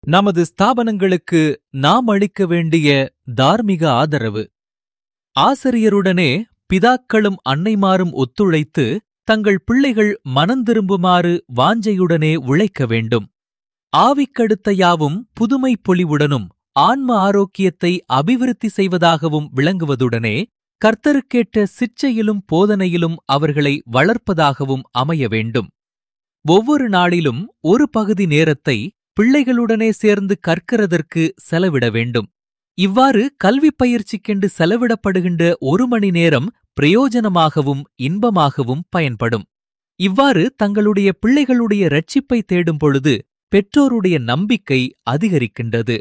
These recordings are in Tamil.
நமது ஸ்தாபனங்களுக்கு நாம் அளிக்க வேண்டிய தார்மீக ஆதரவு ஆசிரியருடனே பிதாக்களும் அன்னைமாரும் ஒத்துழைத்து தங்கள் பிள்ளைகள் மனந்திரும்புமாறு வாஞ்சையுடனே உழைக்க வேண்டும் ஆவிக்கடுத்த யாவும் புதுமை பொலிவுடனும் ஆன்ம ஆரோக்கியத்தை அபிவிருத்தி செய்வதாகவும் விளங்குவதுடனே கர்த்தருக்கேற்ற சிற்சையிலும் போதனையிலும் அவர்களை வளர்ப்பதாகவும் அமைய வேண்டும் ஒவ்வொரு நாளிலும் ஒரு பகுதி நேரத்தை பிள்ளைகளுடனே சேர்ந்து கற்கிறதற்கு செலவிட வேண்டும் இவ்வாறு கல்வி பயிற்சிக்கென்று செலவிடப்படுகின்ற ஒரு மணி நேரம் பிரயோஜனமாகவும் இன்பமாகவும் பயன்படும் இவ்வாறு தங்களுடைய பிள்ளைகளுடைய ரட்சிப்பை தேடும் பொழுது பெற்றோருடைய நம்பிக்கை அதிகரிக்கின்றது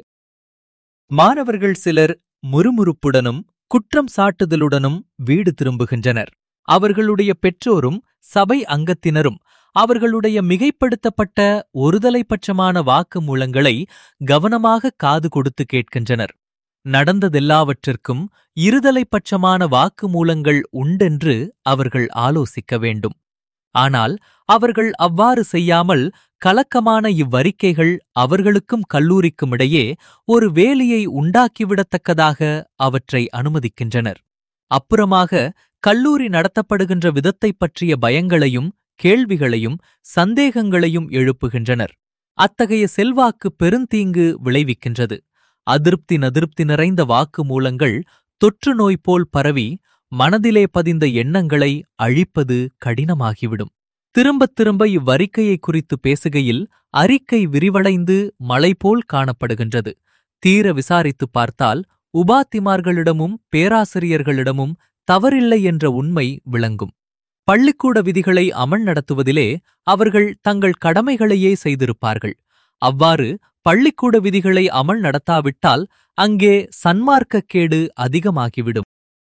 மாணவர்கள் சிலர் முறுமுறுப்புடனும் குற்றம் சாட்டுதலுடனும் வீடு திரும்புகின்றனர் அவர்களுடைய பெற்றோரும் சபை அங்கத்தினரும் அவர்களுடைய மிகைப்படுத்தப்பட்ட ஒருதலைப்பட்சமான வாக்குமூலங்களை கவனமாக காது கொடுத்து கேட்கின்றனர் நடந்ததெல்லாவற்றிற்கும் இருதலைப்பட்சமான வாக்குமூலங்கள் உண்டென்று அவர்கள் ஆலோசிக்க வேண்டும் ஆனால் அவர்கள் அவ்வாறு செய்யாமல் கலக்கமான இவ்வறிக்கைகள் அவர்களுக்கும் கல்லூரிக்கும் இடையே ஒரு வேலியை உண்டாக்கிவிடத்தக்கதாக அவற்றை அனுமதிக்கின்றனர் அப்புறமாக கல்லூரி நடத்தப்படுகின்ற விதத்தைப் பற்றிய பயங்களையும் கேள்விகளையும் சந்தேகங்களையும் எழுப்புகின்றனர் அத்தகைய செல்வாக்கு பெருந்தீங்கு விளைவிக்கின்றது அதிருப்தி நதிருப்தி நிறைந்த வாக்கு மூலங்கள் தொற்று நோய் போல் பரவி மனதிலே பதிந்த எண்ணங்களை அழிப்பது கடினமாகிவிடும் திரும்பத் திரும்ப இவ்வறிக்கையை குறித்து பேசுகையில் அறிக்கை விரிவடைந்து மலை போல் காணப்படுகின்றது தீர விசாரித்துப் பார்த்தால் உபாத்திமார்களிடமும் பேராசிரியர்களிடமும் தவறில்லை என்ற உண்மை விளங்கும் பள்ளிக்கூட விதிகளை அமல் நடத்துவதிலே அவர்கள் தங்கள் கடமைகளையே செய்திருப்பார்கள் அவ்வாறு பள்ளிக்கூட விதிகளை அமல் நடத்தாவிட்டால் அங்கே சன்மார்க்கக்கேடு அதிகமாகிவிடும்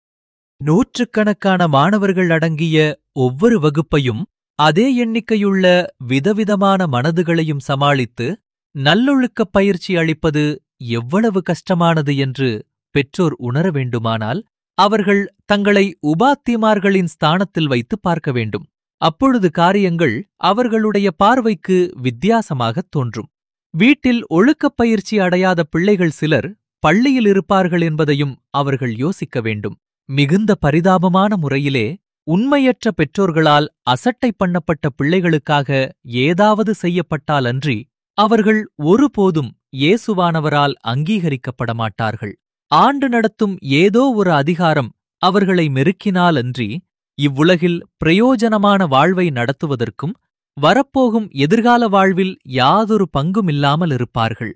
நூற்றுக்கணக்கான மாணவர்கள் அடங்கிய ஒவ்வொரு வகுப்பையும் அதே எண்ணிக்கையுள்ள விதவிதமான மனதுகளையும் சமாளித்து நல்லொழுக்கப் பயிற்சி அளிப்பது எவ்வளவு கஷ்டமானது என்று பெற்றோர் உணர வேண்டுமானால் அவர்கள் தங்களை உபாத்திமார்களின் ஸ்தானத்தில் வைத்து பார்க்க வேண்டும் அப்பொழுது காரியங்கள் அவர்களுடைய பார்வைக்கு வித்தியாசமாகத் தோன்றும் வீட்டில் ஒழுக்கப் பயிற்சி அடையாத பிள்ளைகள் சிலர் பள்ளியில் இருப்பார்கள் என்பதையும் அவர்கள் யோசிக்க வேண்டும் மிகுந்த பரிதாபமான முறையிலே உண்மையற்ற பெற்றோர்களால் அசட்டை பண்ணப்பட்ட பிள்ளைகளுக்காக ஏதாவது செய்யப்பட்டாலன்றி அவர்கள் ஒருபோதும் இயேசுவானவரால் அங்கீகரிக்கப்பட மாட்டார்கள் ஆண்டு நடத்தும் ஏதோ ஒரு அதிகாரம் அவர்களை மெருக்கினாலன்றி இவ்வுலகில் பிரயோஜனமான வாழ்வை நடத்துவதற்கும் வரப்போகும் எதிர்கால வாழ்வில் யாதொரு பங்குமில்லாமல் இருப்பார்கள்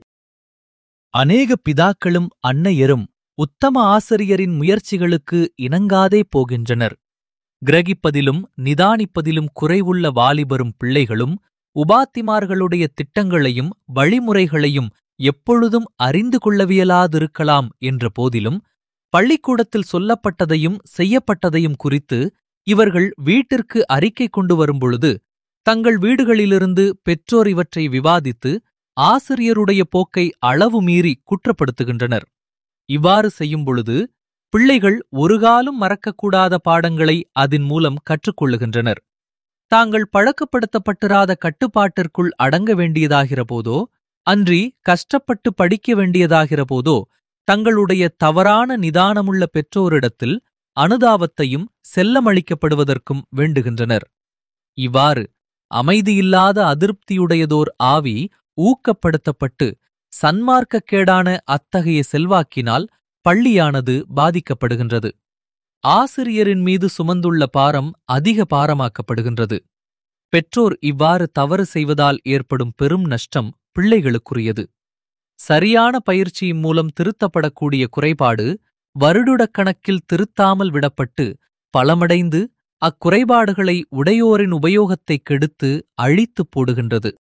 அநேக பிதாக்களும் அன்னையரும் உத்தம ஆசிரியரின் முயற்சிகளுக்கு இணங்காதே போகின்றனர் கிரகிப்பதிலும் நிதானிப்பதிலும் குறைவுள்ள வாலிபரும் பிள்ளைகளும் உபாத்திமார்களுடைய திட்டங்களையும் வழிமுறைகளையும் எப்பொழுதும் அறிந்து கொள்ளவியலாதிருக்கலாம் என்ற போதிலும் பள்ளிக்கூடத்தில் சொல்லப்பட்டதையும் செய்யப்பட்டதையும் குறித்து இவர்கள் வீட்டிற்கு அறிக்கை கொண்டு வரும்பொழுது தங்கள் வீடுகளிலிருந்து பெற்றோர் இவற்றை விவாதித்து ஆசிரியருடைய போக்கை அளவு மீறி குற்றப்படுத்துகின்றனர் இவ்வாறு செய்யும் பொழுது பிள்ளைகள் ஒருகாலும் மறக்கக்கூடாத பாடங்களை அதன் மூலம் கற்றுக்கொள்ளுகின்றனர் தாங்கள் பழக்கப்படுத்தப்பட்டிராத கட்டுப்பாட்டிற்குள் அடங்க வேண்டியதாகிற போதோ அன்றி கஷ்டப்பட்டு படிக்க வேண்டியதாகிற போதோ தங்களுடைய தவறான நிதானமுள்ள பெற்றோரிடத்தில் அனுதாபத்தையும் செல்லமளிக்கப்படுவதற்கும் வேண்டுகின்றனர் இவ்வாறு அமைதியில்லாத அதிருப்தியுடையதோர் ஆவி ஊக்கப்படுத்தப்பட்டு சன்மார்க்கக்கேடான அத்தகைய செல்வாக்கினால் பள்ளியானது பாதிக்கப்படுகின்றது ஆசிரியரின் மீது சுமந்துள்ள பாரம் அதிக பாரமாக்கப்படுகின்றது பெற்றோர் இவ்வாறு தவறு செய்வதால் ஏற்படும் பெரும் நஷ்டம் பிள்ளைகளுக்குரியது சரியான பயிற்சியின் மூலம் திருத்தப்படக்கூடிய குறைபாடு வருடுடக்கணக்கில் திருத்தாமல் விடப்பட்டு பலமடைந்து அக்குறைபாடுகளை உடையோரின் உபயோகத்தைக் கெடுத்து அழித்துப் போடுகின்றது